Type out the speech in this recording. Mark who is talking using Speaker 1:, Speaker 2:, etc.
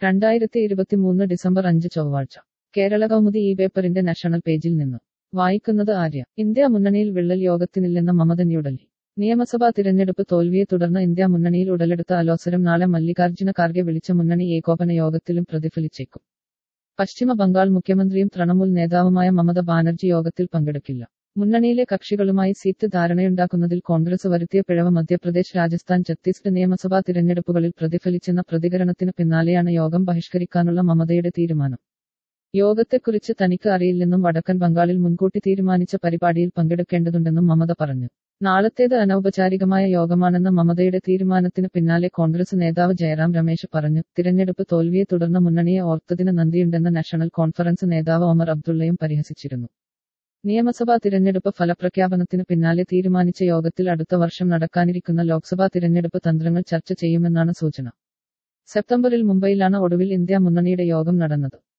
Speaker 1: രണ്ടായിരത്തി ഇരുപത്തിമൂന്ന് ഡിസംബർ അഞ്ച് ചൊവ്വാഴ്ച കേരള കൗമുദി ഈ പേപ്പറിന്റെ നാഷണൽ പേജിൽ നിന്ന് വായിക്കുന്നത് ആര്യ ഇന്ത്യ മുന്നണിയിൽ വിള്ളൽ യോഗത്തിനില്ലെന്ന മമത ന്യൂഡൽഹി നിയമസഭാ തിരഞ്ഞെടുപ്പ് തോൽവിയെ തുടർന്ന് ഇന്ത്യ മുന്നണിയിൽ ഉടലെടുത്ത അലോസരം നാളെ മല്ലികാർജ്ജുന ഖാർഗെ വിളിച്ച മുന്നണി ഏകോപന യോഗത്തിലും പ്രതിഫലിച്ചേക്കും പശ്ചിമ ബംഗാൾ മുഖ്യമന്ത്രിയും തൃണമൂൽ നേതാവുമായ മമത ബാനർജി യോഗത്തിൽ പങ്കെടുക്കില്ല മുന്നണിയിലെ കക്ഷികളുമായി സീറ്റ് ധാരണയുണ്ടാക്കുന്നതിൽ കോൺഗ്രസ് വരുത്തിയ പിഴവ് മധ്യപ്രദേശ് രാജസ്ഥാൻ ഛത്തീസ്ഗഡ് നിയമസഭാ തിരഞ്ഞെടുപ്പുകളിൽ പ്രതിഫലിച്ചെന്ന പ്രതികരണത്തിന് പിന്നാലെയാണ് യോഗം ബഹിഷ്കരിക്കാനുള്ള മമതയുടെ തീരുമാനം യോഗത്തെക്കുറിച്ച് തനിക്ക് അറിയില്ലെന്നും വടക്കൻ ബംഗാളിൽ മുൻകൂട്ടി തീരുമാനിച്ച പരിപാടിയിൽ പങ്കെടുക്കേണ്ടതുണ്ടെന്നും മമത പറഞ്ഞു നാളത്തേത് അനൗപചാരികമായ യോഗമാണെന്ന മമതയുടെ തീരുമാനത്തിന് പിന്നാലെ കോൺഗ്രസ് നേതാവ് ജയറാം രമേശ് പറഞ്ഞു തിരഞ്ഞെടുപ്പ് തോൽവിയെ തുടർന്ന് മുന്നണിയെ ഓർത്തതിന് നന്ദിയുണ്ടെന്ന നാഷണൽ കോൺഫറൻസ് നേതാവ് ഒമർ അബ്ദുള്ളയും പരിഹസിച്ചിരുന്നു നിയമസഭാ തിരഞ്ഞെടുപ്പ് ഫലപ്രഖ്യാപനത്തിന് പിന്നാലെ തീരുമാനിച്ച യോഗത്തിൽ അടുത്ത വർഷം നടക്കാനിരിക്കുന്ന ലോക്സഭാ തിരഞ്ഞെടുപ്പ് തന്ത്രങ്ങൾ ചർച്ച ചെയ്യുമെന്നാണ് സൂചന സെപ്റ്റംബറിൽ മുംബൈയിലാണ് ഒടുവിൽ ഇന്ത്യ മുന്നണിയുടെ യോഗം നടന്നത്